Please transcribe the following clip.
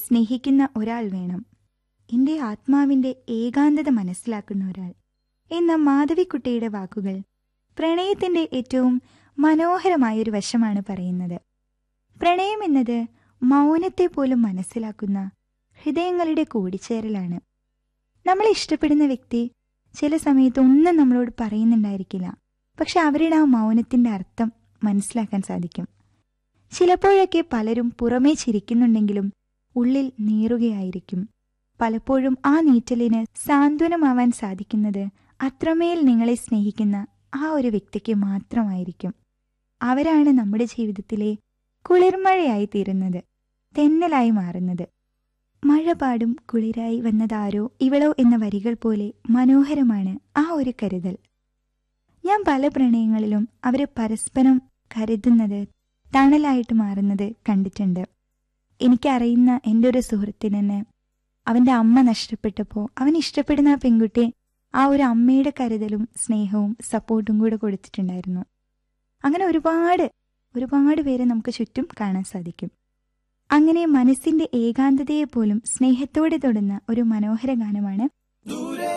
സ്നേഹിക്കുന്ന ഒരാൾ വേണം എന്റെ ആത്മാവിന്റെ ഏകാന്തത മനസ്സിലാക്കുന്ന ഒരാൾ എന്ന മാധവിക്കുട്ടിയുടെ വാക്കുകൾ പ്രണയത്തിന്റെ ഏറ്റവും മനോഹരമായൊരു വശമാണ് പറയുന്നത് പ്രണയം എന്നത് മൗനത്തെ പോലും മനസ്സിലാക്കുന്ന ഹൃദയങ്ങളുടെ കൂടിച്ചേരലാണ് നമ്മളെ ഇഷ്ടപ്പെടുന്ന വ്യക്തി ചില സമയത്ത് ഒന്നും നമ്മളോട് പറയുന്നുണ്ടായിരിക്കില്ല പക്ഷെ അവരുടെ ആ മൗനത്തിന്റെ അർത്ഥം മനസ്സിലാക്കാൻ സാധിക്കും ചിലപ്പോഴൊക്കെ പലരും പുറമേ ചിരിക്കുന്നുണ്ടെങ്കിലും ഉള്ളിൽ നീറുകയായിരിക്കും പലപ്പോഴും ആ നീറ്റലിന് സാന്ത്വനമാവാൻ സാധിക്കുന്നത് അത്രമേൽ നിങ്ങളെ സ്നേഹിക്കുന്ന ആ ഒരു വ്യക്തിക്ക് മാത്രമായിരിക്കും അവരാണ് നമ്മുടെ ജീവിതത്തിലെ കുളിർമഴയായി തീരുന്നത് തെന്നലായി മാറുന്നത് മഴ പാടും കുളിരായി വന്നതാരോ ഇവളോ എന്ന വരികൾ പോലെ മനോഹരമാണ് ആ ഒരു കരുതൽ ഞാൻ പല പ്രണയങ്ങളിലും അവരെ പരസ്പരം കരുതുന്നത് തണലായിട്ട് മാറുന്നത് കണ്ടിട്ടുണ്ട് എനിക്കറിയുന്ന എൻ്റെ ഒരു സുഹൃത്തിനെ അവൻ്റെ അമ്മ നഷ്ടപ്പെട്ടപ്പോൾ അവൻ ഇഷ്ടപ്പെടുന്ന ആ പെൺകുട്ടിയെ ആ ഒരു അമ്മയുടെ കരുതലും സ്നേഹവും സപ്പോർട്ടും കൂടെ കൊടുത്തിട്ടുണ്ടായിരുന്നു അങ്ങനെ ഒരുപാട് ഒരുപാട് പേരെ നമുക്ക് ചുറ്റും കാണാൻ സാധിക്കും അങ്ങനെ മനസ്സിന്റെ ഏകാന്തതയെ പോലും സ്നേഹത്തോടെ തൊടുന്ന ഒരു മനോഹര ഗാനമാണ്